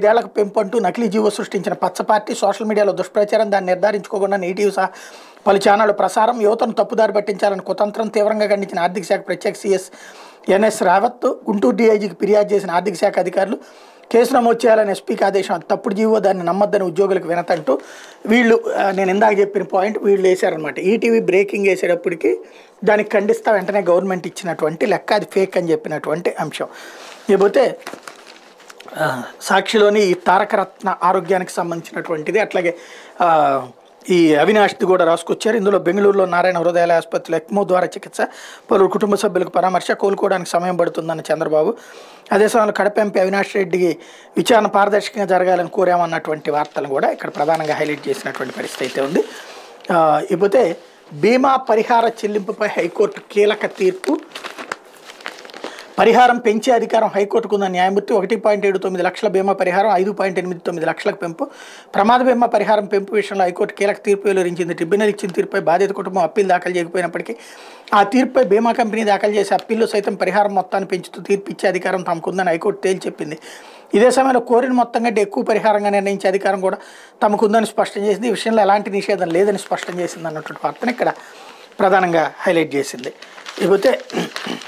ఐదేళ్లకు పెంపు అంటూ నకిలీ జీవో సృష్టించిన పచ్చ పార్టీ సోషల్ మీడియాలో దుష్ప్రచారం దాన్ని నిర్ధారించుకోకుండా నేటివ్ సహా పలు ఛానళ్లు ప్రసారం యువతను తప్పుదారి పట్టించాలని కుతంత్రం తీవ్రంగా ఖండించిన ఆర్థిక శాఖ ప్రత్యేక సీఎస్ ఎన్ఎస్ రావత్ గుంటూరు డీఐజీకి ఫిర్యాదు చేసిన ఆర్థిక శాఖ అధికారులు కేసు నమోదు చేయాలని ఎస్పీకి ఆదేశం అది తప్పుడు జీవో దాన్ని నమ్మొద్దని ఉద్యోగులకు వినతంటూ వీళ్ళు ఆ, నేను ఇందాక చెప్పిన పాయింట్ వీళ్ళు వేశారనమాట ఈటీవీ బ్రేకింగ్ వేసేటప్పటికి దానికి ఖండిస్తా వెంటనే గవర్నమెంట్ ఇచ్చినటువంటి లెక్క అది ఫేక్ అని చెప్పినటువంటి అంశం ఇకపోతే ఆ, సాక్షిలోని ఈ తారకరత్న ఆరోగ్యానికి సంబంధించినటువంటిది అట్లాగే ఆ, ఈ అవినాష్ది కూడా రాసుకొచ్చారు ఇందులో బెంగళూరులో నారాయణ హృదయాల ఆసుపత్రిలో ఎక్మో ద్వారా చికిత్స పలువురు కుటుంబ సభ్యులకు పరామర్శ కోలుకోవడానికి సమయం పడుతుందన్న చంద్రబాబు అదే సమయంలో కడప ఎంపీ అవినాష్ రెడ్డికి విచారణ పారదర్శకంగా జరగాలని కోరామన్నటువంటి వార్తలు కూడా ఇక్కడ ప్రధానంగా హైలైట్ చేసినటువంటి పరిస్థితి అయితే ఉంది ఆ, ఇకపోతే బీమా పరిహార చెల్లింపుపై హైకోర్టు కీలక తీర్పు పరిహారం పెంచే అధికారం హైకోర్టుకు ఉన్న న్యాయమూర్తి ఒకటి పాయింట్ ఏడు తొమ్మిది లక్షల బీమా పరిహారం ఐదు పాయింట్ ఎనిమిది తొమ్మిది లక్షలకు పెంపు ప్రమాద బీమా పరిహారం పెంపు విషయంలో హైకోర్టు కీలక తీర్పు వెలువరించింది ట్రిబ్యునల్ ఇచ్చిన తీర్పుపై బాధిత కుటుంబం అప్పీల్ దాఖలు చేయకపోయినప్పటికీ ఆ తీర్పుపై బీమా కంపెనీ దాఖలు చేసే అప్పీల్లో సైతం పరిహారం మొత్తాన్ని పెంచుతూ తీర్పు ఇచ్చే అధికారం తమకుందని హైకోర్టు తేల్చి చెప్పింది ఇదే సమయంలో కోరిన మొత్తం కంటే ఎక్కువ పరిహారంగా నిర్ణయించే అధికారం కూడా తమకుందని స్పష్టం చేసింది ఈ విషయంలో ఎలాంటి నిషేధం లేదని స్పష్టం చేసింది అన్నటువంటి వార్తను ఇక్కడ ప్రధానంగా హైలైట్ చేసింది ఇకపోతే